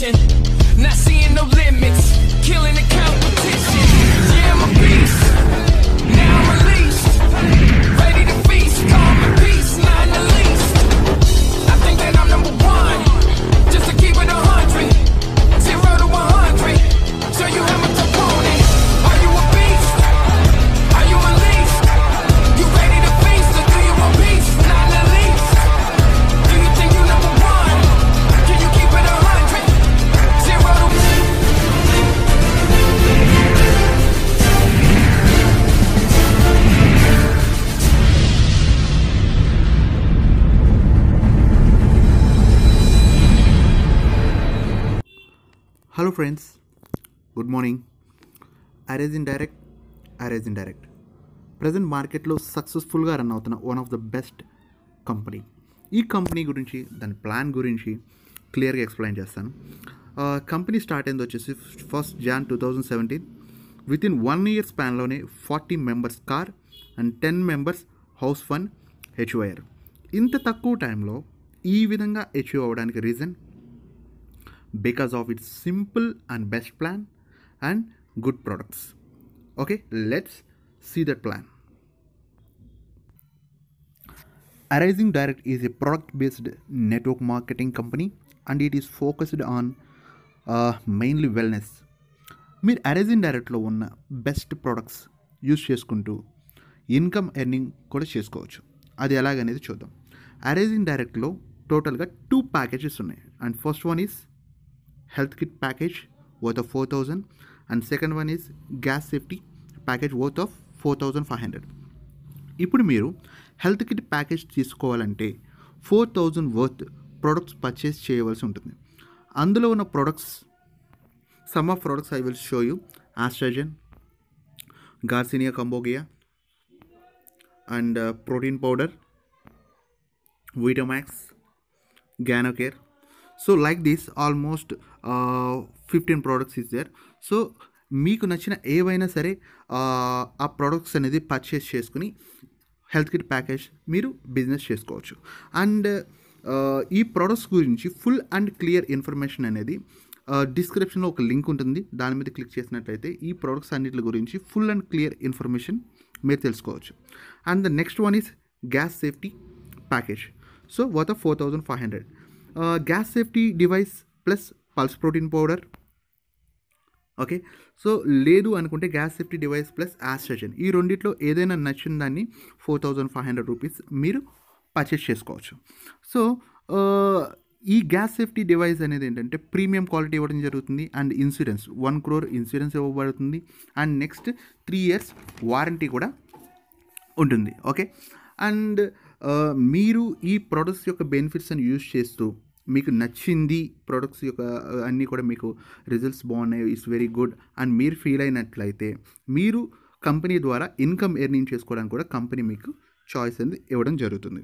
vision. Not seeing no limits, killing the competition. Yeah, I'm a beast. Now I'm released. Ready to feast, call me peace, not in the least. I think that I'm number one. Just to keep it a hundred. Zero to one hundred. Show you how much I want it. Are you a beast? Are you unleashed? You ready to feast or do you want peace? Not in the least. Do you think you number one? Can you keep it a hundred? Zero to hello friends good morning arising direct arising direct present మార్కెట్లో సక్సెస్ఫుల్గా run అవుతున్న one of the best company ఈ company గురించి దాని plan గురించి క్లియర్గా explain చేస్తాను company start అయింది వచ్చేసి first Jan two thousand seventeen with in one year స్పాన్లోనే forty members car and ten members house fund హెచ్ఓ అయ్యారు ఇంత తక్కువ టైంలో ఈ విధంగా అచీవ్ అవ్వడానికి reason because of its simple and best plan and good products. Okay, let's see that plan. Arising Direct is a product based network marketing company and it is focused on uh, mainly wellness. మీరు arising డైరెక్ట్లో ఉన్న best products use చేసుకుంటూ income earning కూడా చేసుకోవచ్చు అది ఎలాగనేది చూద్దాం arising డైరెక్ట్లో టోటల్గా టూ ప్యాకేజెస్ ఉన్నాయి and first one is health kit package worth of 4000 and second one is gas safety package worth of 4500 ఇప్పుడు మీరు హెల్త్ కిట్ ప్యాకేజ్ తీసుకోవాలంటే four thousand worth products purchase చేయవలసి ఉంటుంది అందులో ఉన్న products some of products I will show you Astrogen garcinia cambogia and protein powder Vitamax Ganocare so like this almost fifteen products is there so మీకు నచ్చిన ఏవైనా సరే uh, ఆ products అనేది పర్చేస్ చేసుకుని హెల్త్ కిట్ ప్యాకేజ్ మీరు business చేసుకోవచ్చు and ఈ ప్రోడక్ట్స్ గురించి ఫుల్ అండ్ క్లియర్ ఇన్ఫర్మేషన్ అనేది డిస్క్రిప్షన్లో ఒక లింక్ ఉంటుంది దాని మీద క్లిక్ చేసినట్లయితే ఈ ప్రోడక్ట్స్ అన్నిటి గురించి ఫుల్ అండ్ క్లియర్ ఇన్ఫర్మేషన్ మీరు తెలుసుకోవచ్చు and the next one is gas safety package so worth of four thousand five hundred gas safety device plus pulse protein powder okay so లేదు అనుకుంటే gas safety device plus Astrogen ఈ రెండిట్లో ఏదైనా నచ్చిన దాన్ని four thousand five hundred rupees మీరు purchase చేసుకోవచ్చు so ఈ గ్యాస్ సేఫ్టీ డివైస్ అనేది ఏంటంటే ప్రీమియం క్వాలిటీ ఇవ్వడం జరుగుతుంది and insurance one crore insurance ఇవ్వబడుతుంది and next three years warranty కూడా ఉంటుంది ఓకే అండ్ మీరు ఈ ప్రొడక్ట్స్ యొక్క బెనిఫిట్స్ అని యూజ్ చేస్తూ మీకు నచ్చింది ప్రొడక్ట్స్ యొక్క uh, అన్నీ కూడా మీకు రిజల్ట్స్ బాగున్నాయి ఇట్స్ వెరీ గుడ్ అండ్ మీరు ఫీల్ అయినట్లయితే మీరు కంపెనీ ద్వారా ఇన్కమ్ ఎర్నింగ్ చేసుకోవడానికి కూడా కంపెనీ మీకు చాయిస్ అనేది ఇవ్వడం జరుగుతుంది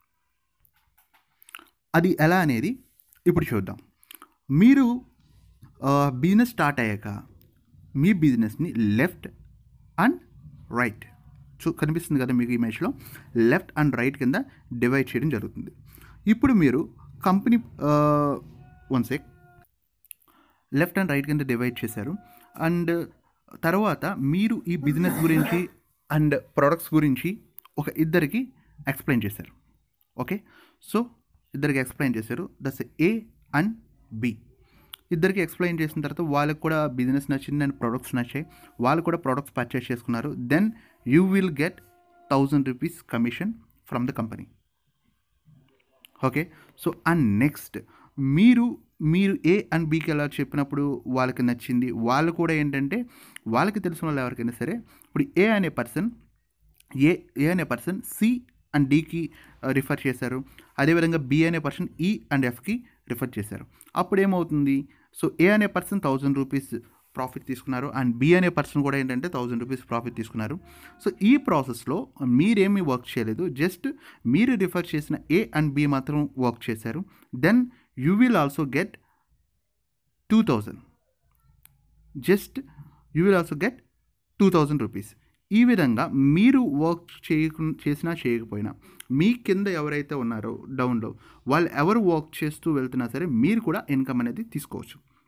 అది ఎలా అనేది ఇప్పుడు చూద్దాం మీరు బిజినెస్ స్టార్ట్ అయ్యాక మీ బిజినెస్ని లెఫ్ట్ అండ్ రైట్ చూ కనిపిస్తుంది కదా మీకు ఇమేజ్లో లెఫ్ట్ అండ్ రైట్ కింద డివైడ్ చేయడం జరుగుతుంది ఇప్పుడు మీరు company one sec left and right కింద డివైడ్ చేశారు అండ్ తర్వాత మీరు ఈ బిజినెస్ గురించి అండ్ ప్రొడక్ట్స్ గురించి ఒక ఇద్దరికి ఎక్స్ప్లెయిన్ చేశారు ఓకే సో ఇద్దరికి ఎక్స్ప్లెయిన్ చేశారు దట్స్ ఏ అండ్ బి ఇద్దరికి ఎక్స్ప్లెయిన్ చేసిన తర్వాత వాళ్ళకి కూడా బిజినెస్ నచ్చింది అండ్ ప్రొడక్ట్స్ నచ్చాయి వాళ్ళు కూడా ప్రొడక్ట్స్ పర్చేస్ చేసుకున్నారు then you will get thousand rupees commission from the company okay so and next మీరు మీరు ఏ అండ్ బీకి ఎలా చెప్పినప్పుడు వాళ్ళకి నచ్చింది వాళ్ళు కూడా ఏంటంటే వాళ్ళకి తెలిసిన వాళ్ళు ఎవరికైనా సరే ఇప్పుడు ఏ అనే పర్సన్ ఏ ఏ అనే పర్సన్ సి అండ్ డికి రిఫర్ చేశారు అదేవిధంగా బి అనే పర్సన్ ఈ అండ్ ఎఫ్కి రిఫర్ చేశారు అప్పుడు ఏమవుతుంది సో ఏ అనే పర్సన్ థౌజండ్ రూపీస్ ప్రాఫిట్ తీసుకున్నారు అండ్ బి అనే పర్సన్ కూడా ఏంటంటే థౌజండ్ రూపీస్ ప్రాఫిట్ తీసుకున్నారు సో ఈ ప్రాసెస్లో మీరేమీ వర్క్ చేయలేదు జస్ట్ మీరు రిఫర్ చేసిన ఏ అండ్ బి మాత్రం వర్క్ చేశారు then you will also get two thousand just you will also get two thousand rupees ఈ విధంగా మీరు వర్క్ చేయకు చేసినా చేయకపోయినా మీ కింద ఎవరైతే ఉన్నారో డౌన్లో వాళ్ళు ఎవరు వర్క్ చేస్తూ వెళ్తున్నా సరే మీరు కూడా ఇన్కమ్ అనేది తీసుకోవచ్చు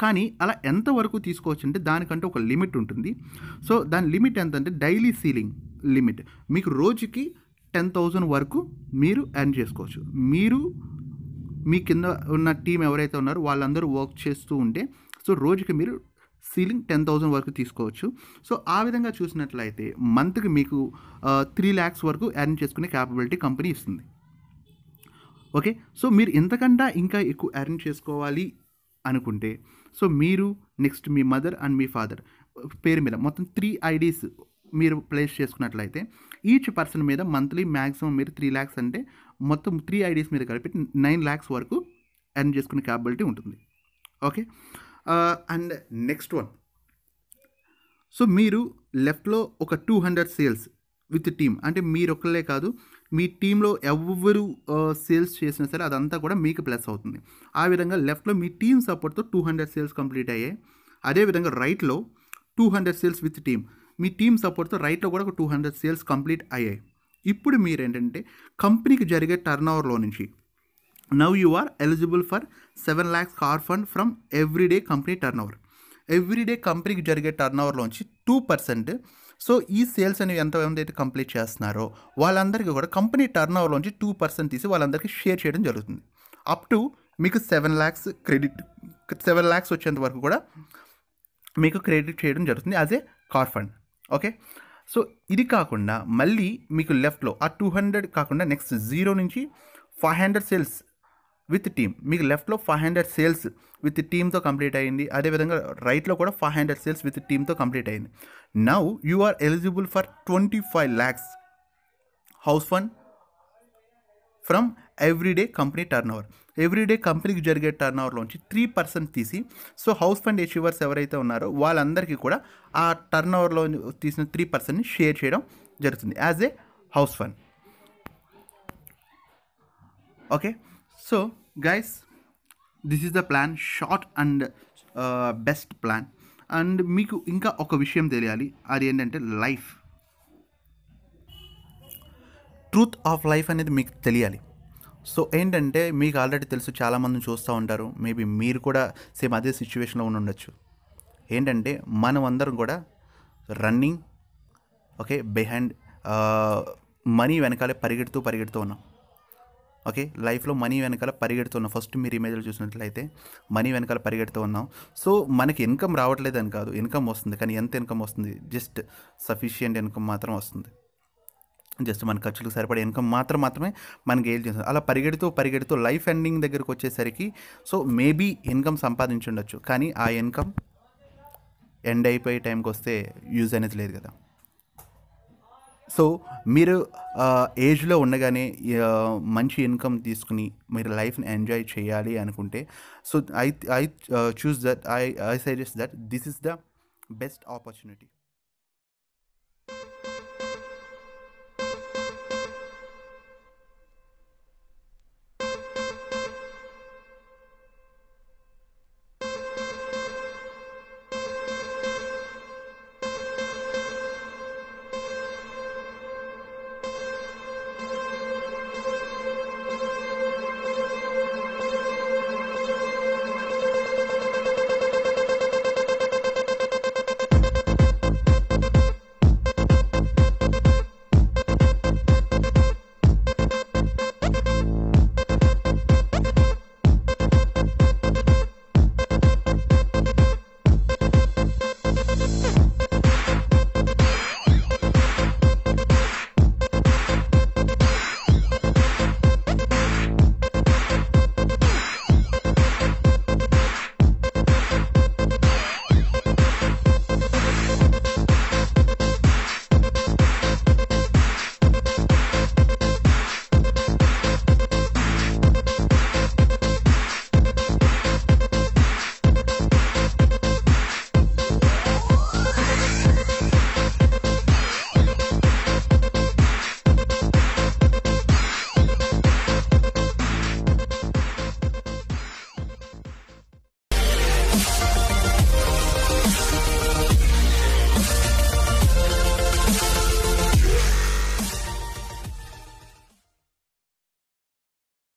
కానీ అలా ఎంతవరకు తీసుకోవచ్చు అంటే దానికంటే ఒక లిమిట్ ఉంటుంది సో దాని లిమిట్ ఎంత అంటే డైలీ సీలింగ్ లిమిట్ మీకు రోజుకి టెన్ థౌజండ్ వరకు మీరు ఎర్న్ చేసుకోవచ్చు మీరు మీ కింద ఉన్న టీం ఎవరైతే ఉన్నారో వాళ్ళందరూ వర్క్ చేస్తూ ఉంటే సో రోజుకి మీరు సీలింగ్ టెన్ థౌజండ్ వరకు తీసుకోవచ్చు సో ఆ విధంగా చూసినట్లయితే మంత్కి మీకు త్రీ ల్యాక్స్ వరకు ఎర్న్ చేసుకునే క్యాపబిలిటీ కంపెనీ ఇస్తుంది ఓకే సో మీరు ఎంతకంటే ఇంకా ఎక్కువ ఎర్న్ చేసుకోవాలి అనుకుంటే సో మీరు నెక్స్ట్ మీ మదర్ అండ్ మీ ఫాదర్ పేరు మీద మొత్తం త్రీ ఐడీస్ మీరు ప్లేస్ చేసుకున్నట్లయితే ఈచ్ పర్సన్ మీద మంత్లీ మ్యాక్సిమం మీరు త్రీ ల్యాక్స్ అంటే మొత్తం త్రీ ఐడీస్ మీద కలిపి నైన్ ల్యాక్స్ వరకు ఎర్న్ చేసుకునే క్యాపబిలిటీ ఉంటుంది okay and next one so మీరు లెఫ్ట్లో ఒక two hundred sales with team అంటే మీరు ఒక్కళ్ళే కాదు మీ టీంలో ఎవరు సేల్స్ చేసినా సరే అదంతా కూడా మీకు ప్లస్ అవుతుంది ఆ విధంగా లెఫ్ట్లో మీ టీమ్ సపోర్ట్తో టూ హండ్రెడ్ సేల్స్ కంప్లీట్ అయ్యాయి అదేవిధంగా రైట్లో two hundred sales with team మీ టీమ్ సపోర్ట్తో రైట్లో కూడా ఒక టూ హండ్రెడ్ సేల్స్ కంప్లీట్ అయ్యాయి ఇప్పుడు మీరు ఏంటంటే కంపెనీకి జరిగే టర్న్ ఓవర్లో నుంచి now you are eligible for seven lakhs car fund from everyday company turn over everyday కంపెనీకి జరిగే టర్న్ ఓవర్లోంచి టూ పర్సెంట్ సో ఈ సేల్స్ అనేవి ఎంత అయితే కంప్లీట్ చేస్తున్నారో వాళ్ళందరికీ కూడా కంపెనీ టర్న్ ఓవర్లోంచి టూ పర్సెంట్ తీసి వాళ్ళందరికీ షేర్ చేయడం జరుగుతుంది అప్ టు మీకు seven lakhs credit seven lakhs వచ్చేంత వరకు కూడా మీకు క్రెడిట్ చేయడం జరుగుతుంది as a car fund okay so ఇది కాకుండా మళ్ళీ మీకు లెఫ్ట్లో ఆ టూ హండ్రెడ్ కాకుండా నెక్స్ట్ జీరో నుంచి five hundred sales with team మీకు లెఫ్ట్లో ఫైవ్ హండ్రెడ్ సేల్స్ విత్ టీమ్తో కంప్లీట్ అయ్యింది అదేవిధంగా రైట్లో కూడా ఫైవ్ హండ్రెడ్ సేల్స్ విత్ టీమ్తో కంప్లీట్ అయ్యింది now you are eligible for twenty five lakhs house fund from everyday company turn over everyday కంపెనీకి జరిగే టర్న్ ఓవర్లోంచి త్రీ పర్సెంట్ తీసి సో హౌస్ ఫండ్ అచీవర్స్ ఎవరైతే ఉన్నారో వాళ్ళందరికీ కూడా ఆ టర్న్ ఓవర్లో తీసిన త్రీ పర్సెంట్ని షేర్ చేయడం జరుగుతుంది as a house fund okay so guys this is the plan short and best plan and మీకు ఇంకా ఒక విషయం తెలియాలి అది ఏంటంటే లైఫ్ ట్రూత్ ఆఫ్ లైఫ్ అనేది మీకు తెలియాలి సో ఏంటంటే మీకు ఆల్రెడీ తెలుసు చాలామందిని చూస్తూ ఉంటారు మేబీ మీరు కూడా సేమ్ అదే సిచ్యువేషన్లో ఉండి ఉండొచ్చు ఏంటంటే మనం అందరం కూడా రన్నింగ్ ఓకే బిహైండ్ మనీ వెనకాలే పరిగెడుతూ పరిగెడుతూ ఉన్నాం ఓకే లైఫ్లో మనీ వెనకాల పరిగెడుతున్నాం ఫస్ట్ మీరు ఇమేజ్లో చూసినట్లయితే మనీ వెనకాల పరిగెడుతూ ఉన్నాం సో మనకి ఇన్కమ్ రావట్లేదు అని కాదు ఇన్కమ్ వస్తుంది కానీ ఎంత ఇన్కమ్ వస్తుంది జస్ట్ సఫిషియంట్ ఇన్కమ్ మాత్రం వస్తుంది జస్ట్ మన ఖర్చులకు సరిపడే ఇన్కమ్ మాత్రం మాత్రమే మనకి ఏం చేస్తుంది అలా పరిగెడుతూ పరిగెడుతూ లైఫ్ ఎండింగ్ దగ్గరకు వచ్చేసరికి సో మేబీ ఇన్కమ్ సంపాదించుండొచ్చు కానీ ఆ ఇన్కమ్ ఎండ్ అయిపోయే టైంకి వస్తే యూజ్ అనేది లేదు కదా సో మీరు ఏజ్లో ఉండగానే ఆ, మంచి ఇన్కమ్ తీసుకుని మీరు లైఫ్ని ఎంజాయ్ చేయాలి అనుకుంటే so I I choose that I I suggest that this is the best opportunity